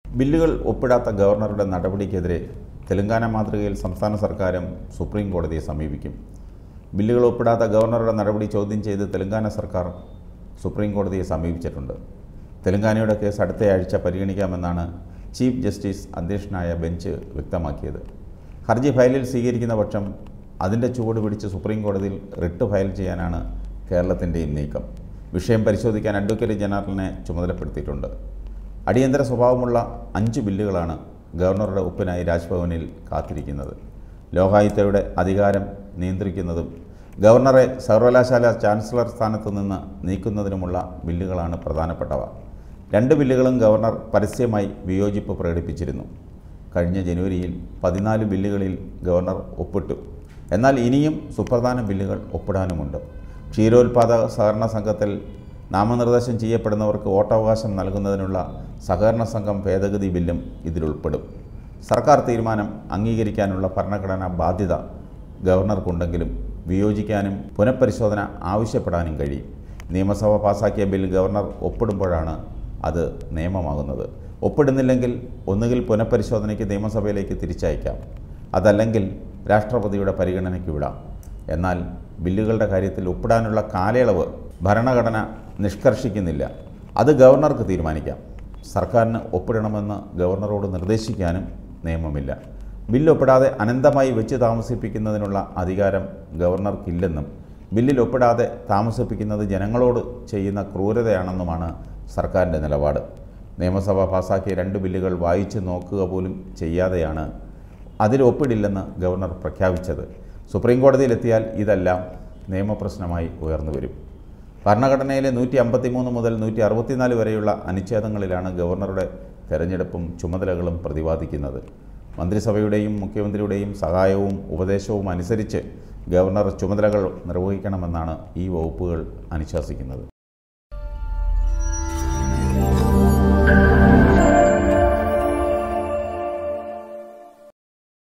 ബില്ലുകൾ ഒപ്പിടാത്ത ഗവർണറുടെ നടപടിക്കെതിരെ തെലങ്കാന മാതൃകയിൽ സംസ്ഥാന സർക്കാരും സുപ്രീം കോടതിയെ സമീപിക്കും ബില്ലുകൾ ഒപ്പിടാത്ത ഗവർണറുടെ നടപടി ചോദ്യം ചെയ്ത് തെലങ്കാന സർക്കാർ സുപ്രീം കോടതിയെ സമീപിച്ചിട്ടുണ്ട് തെലങ്കാനയുടെ കേസ് അടുത്തയാഴ്ച പരിഗണിക്കാമെന്നാണ് ചീഫ് ജസ്റ്റിസ് അധ്യക്ഷനായ ബെഞ്ച് വ്യക്തമാക്കിയത് ഹർജി ഫയലിൽ സ്വീകരിക്കുന്ന പക്ഷം അതിൻ്റെ ചുവട് പിടിച്ച് സുപ്രീം കോടതിയിൽ റിട്ട് ഫയൽ ചെയ്യാനാണ് കേരളത്തിൻ്റെയും നീക്കം വിഷയം പരിശോധിക്കാൻ അഡ്വക്കേറ്റ് ജനറലിനെ ചുമതലപ്പെടുത്തിയിട്ടുണ്ട് അടിയന്തര സ്വഭാവമുള്ള അഞ്ച് ബില്ലുകളാണ് ഗവർണറുടെ ഒപ്പിനായി രാജ്ഭവനിൽ കാത്തിരിക്കുന്നത് ലോകായുക്തയുടെ അധികാരം നിയന്ത്രിക്കുന്നതും ഗവർണറെ സർവകലാശാല ചാൻസലർ സ്ഥാനത്ത് നിന്ന് നീക്കുന്നതിനുമുള്ള ബില്ലുകളാണ് പ്രധാനപ്പെട്ടവ രണ്ട് ബില്ലുകളും ഗവർണർ പരസ്യമായി വിയോജിപ്പ് പ്രകടിപ്പിച്ചിരുന്നു കഴിഞ്ഞ ജനുവരിയിൽ പതിനാല് ബില്ലുകളിൽ ഗവർണർ ഒപ്പിട്ടു എന്നാൽ ഇനിയും സുപ്രധാന ബില്ലുകൾ ഒപ്പിടാനുമുണ്ട് ക്ഷീരോത്പാദക സഹകരണ സംഘത്തിൽ നാമനിർദ്ദേശം ചെയ്യപ്പെടുന്നവർക്ക് വോട്ടവകാശം നൽകുന്നതിനുള്ള സഹകരണ സംഘം ഭേദഗതി ബില്ലും ഇതിലുൾപ്പെടും സർക്കാർ തീരുമാനം അംഗീകരിക്കാനുള്ള ഭരണഘടനാ ബാധ്യത ഗവർണർക്കുണ്ടെങ്കിലും വിയോജിക്കാനും പുനഃപരിശോധന ആവശ്യപ്പെടാനും കഴിയും നിയമസഭ പാസാക്കിയ ബിൽ ഗവർണർ ഒപ്പിടുമ്പോഴാണ് അത് നിയമമാകുന്നത് ഒപ്പിടുന്നില്ലെങ്കിൽ ഒന്നുകിൽ പുനഃപരിശോധനയ്ക്ക് നിയമസഭയിലേക്ക് തിരിച്ചയക്കാം അതല്ലെങ്കിൽ രാഷ്ട്രപതിയുടെ പരിഗണനയ്ക്ക് വിടാം എന്നാൽ ബില്ലുകളുടെ കാര്യത്തിൽ ഒപ്പിടാനുള്ള കാലയളവ് ഭരണഘടന നിഷ്കർഷിക്കുന്നില്ല അത് ഗവർണർക്ക് തീരുമാനിക്കാം സർക്കാരിന് ഒപ്പിടണമെന്ന് ഗവർണറോട് നിർദ്ദേശിക്കാനും നിയമമില്ല ബില്ല് ഒപ്പിടാതെ അനന്തമായി വെച്ച് താമസിപ്പിക്കുന്നതിനുള്ള അധികാരം ഗവർണർക്കില്ലെന്നും ബില്ലിൽ ഒപ്പിടാതെ താമസിപ്പിക്കുന്നത് ജനങ്ങളോട് ചെയ്യുന്ന ക്രൂരതയാണെന്നുമാണ് സർക്കാരിൻ്റെ നിലപാട് നിയമസഭ പാസാക്കിയ രണ്ട് ബില്ലുകൾ വായിച്ചു നോക്കുക പോലും ചെയ്യാതെയാണ് അതിൽ ഒപ്പിടില്ലെന്ന് ഗവർണർ പ്രഖ്യാപിച്ചത് സുപ്രീം കോടതിയിലെത്തിയാൽ ഇതെല്ലാം നിയമപ്രശ്നമായി ഉയർന്നു വരും ഭരണഘടനയിലെ നൂറ്റി അമ്പത്തിമൂന്ന് മുതൽ നൂറ്റി അറുപത്തിനാല് വരെയുള്ള അനുച്ഛേദങ്ങളിലാണ് ഗവർണറുടെ തെരഞ്ഞെടുപ്പും ചുമതലകളും പ്രതിപാദിക്കുന്നത് മന്ത്രിസഭയുടെയും മുഖ്യമന്ത്രിയുടെയും സഹായവും ഉപദേശവും അനുസരിച്ച് ഗവർണർ ചുമതലകൾ നിർവഹിക്കണമെന്നാണ് ഈ വകുപ്പുകൾ അനുശാസിക്കുന്നത്